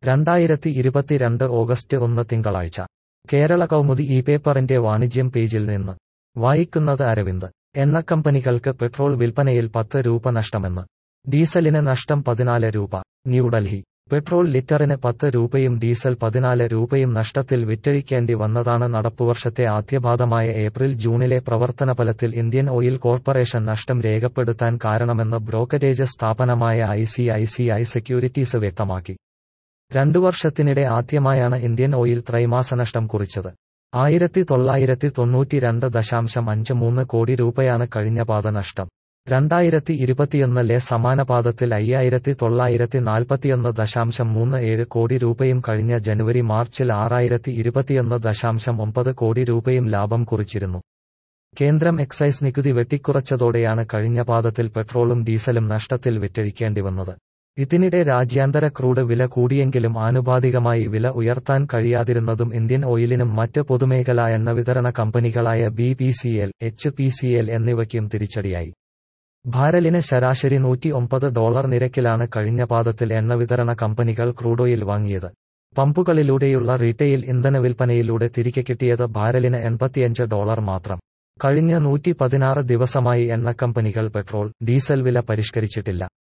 രണ്ടായിരത്തി ഇരുപത്തിരണ്ട് ഓഗസ്റ്റ് ഒന്ന് തിങ്കളാഴ്ച കേരള കൗമുദി ഈ പേപ്പറിന്റെ വാണിജ്യം പേജിൽ നിന്ന് വായിക്കുന്നത് അരവിന്ദ് എണ്ണക്കമ്പനികൾക്ക് പെട്രോൾ വിൽപ്പനയിൽ പത്ത് രൂപ നഷ്ടമെന്ന് ഡീസലിന് നഷ്ടം പതിനാല് രൂപ ന്യൂഡൽഹി പെട്രോൾ ലിറ്ററിന് പത്ത് രൂപയും ഡീസൽ പതിനാല് രൂപയും നഷ്ടത്തിൽ വിറ്റഴിക്കേണ്ടി വന്നതാണ് നടപ്പുവർഷത്തെ ആദ്യപാദമായ ഏപ്രിൽ ജൂണിലെ പ്രവർത്തനഫലത്തിൽ ഇന്ത്യൻ ഓയിൽ കോർപ്പറേഷൻ നഷ്ടം രേഖപ്പെടുത്താൻ കാരണമെന്ന് ബ്രോക്കറേജ് സ്ഥാപനമായ I C I C I securities വ്യക്തമാക്കി രണ്ടു വർഷത്തിനിടെ ആദ്യമായാണ് ഇന്ത്യൻ ഓയിൽ ത്രൈമാസ നഷ്ടം കുറിച്ചത് ആയിരത്തി തൊള്ളായിരത്തി തൊണ്ണൂറ്റിരണ്ട് ദശാംശം അഞ്ച് മൂന്ന് കോടി രൂപയാണ് കഴിഞ്ഞ പാത നഷ്ടം രണ്ടായിരത്തി ഇരുപത്തിയൊന്നിലെ സമാന പാദത്തിൽ അയ്യായിരത്തി തൊള്ളായിരത്തി നാൽപ്പത്തിയൊന്ന് ദശാംശം മൂന്ന് ഏഴ് കോടി രൂപയും കഴിഞ്ഞ ജനുവരി മാർച്ചിൽ ആറായിരത്തി ഇരുപത്തിയൊന്ന് ദശാംശം ഒമ്പത് കോടി രൂപയും ലാഭം കുറിച്ചിരുന്നു കേന്ദ്രം എക്സൈസ് നികുതി വെട്ടിക്കുറച്ചതോടെയാണ് കഴിഞ്ഞ പാദത്തിൽ പെട്രോളും ഡീസലും നഷ്ടത്തിൽ വിറ്റഴിക്കേണ്ടി വന്നത് ഇതിനിടെ രാജ്യാന്തര ക്രൂഡ് വില കൂടിയെങ്കിലും ആനുപാതികമായി വില ഉയർത്താൻ കഴിയാതിരുന്നതും ഇന്ത്യൻ ഓയിലിനും മറ്റ് പൊതുമേഖലാ എണ്ണ വിതരണ കമ്പനികളായ B P C L H P C L എന്നിവയ്ക്കും തിരിച്ചടിയായി ഭാരലിന് ശരാശരി നൂറ്റി ഒമ്പത് ഡോളർ നിരക്കിലാണ് കഴിഞ്ഞ പാദത്തിൽ എണ്ണ വിതരണ കമ്പനികൾ ക്രൂഡോയിൽ വാങ്ങിയത് പമ്പുകളിലൂടെയുള്ള റീറ്റെയിൽ ഇന്ധന വിൽപ്പനയിലൂടെ തിരികെ കിട്ടിയത് ഭാരലിന് എൺപത്തിയഞ്ച് ഡോളർ മാത്രം കഴിഞ്ഞ നൂറ്റി പതിനാറ് ദിവസമായി എണ്ണക്കമ്പനികൾ പെട്രോൾ ഡീസൽ വില പരിഷ്കരിച്ചിട്ടില്ല